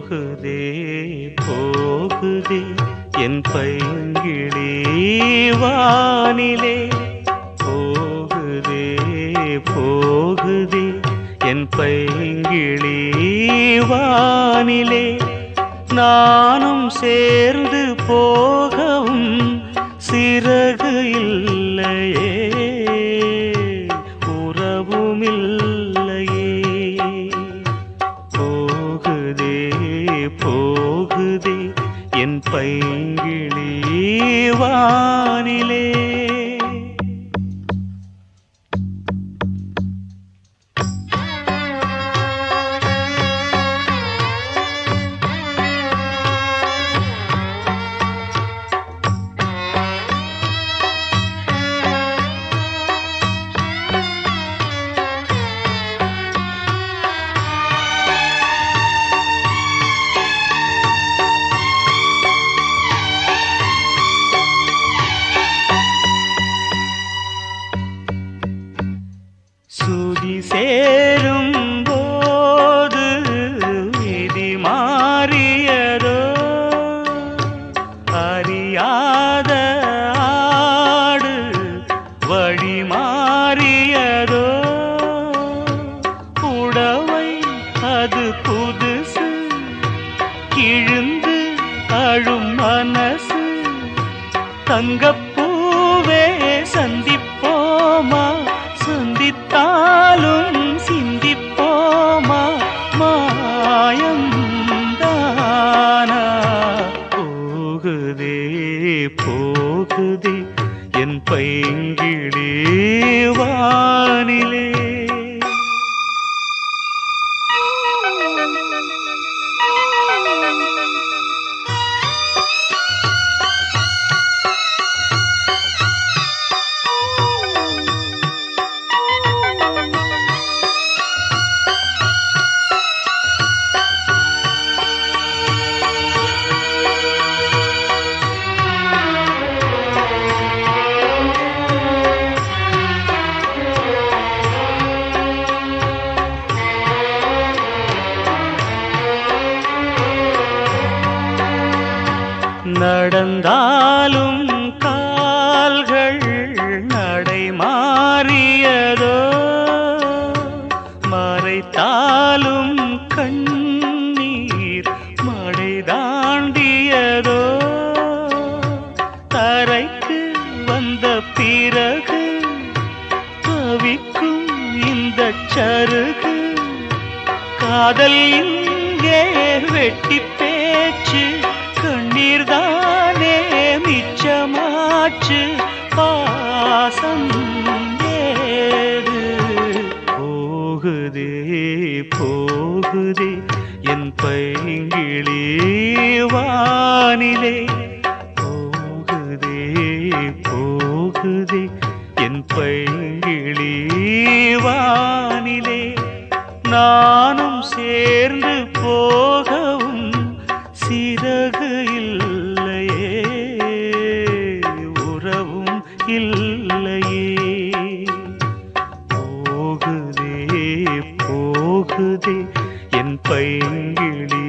போகுதே போகுதே என் பைங்கிளி வானிலே போகுதே போகுதே என் பைங்கிளி வானிலே நானும் சேர்ந்து போகவும் சிறகு இல்லையே உறவும் இல்லையே போகுதே போகுதே என் பைங்கிளி வானிலே சுதி சேரும் போது விதி மாறியதோ அறியாத ஆடு வழி மாறியதோ புடவை அது புதுசு கிழிந்து அழும் மனசு தங்கப்பூவே சந்திப்போமா சந்தித்தாலும் சிந்திப்போமா மாயம் தானா போகுதே போகுதே என் பைங்கிளி வானிலே நடந்தாலும் கால்கள் நடை மாறியதோ மறைத்தாலும் கண்ணீர் மடை தாண்டியதோ தரைக்கு வந்த பிறகு தவிக்கும் இந்த சருகு காதல் இங்கே வெட்டி பேச்சு கண்ணீர் தானே மிச்சமாச்சு பாசம் ஏது போகுதே போகுதே என் பைங்கிளி வானிலே போகுதே போகுதே என் பைங்கிளி வானிலே நானும் சேர்ந்து போகவும் சிறகு இல்லையே உறவும் இல்லையே போகுதே போகுதே என் பைங்கிளி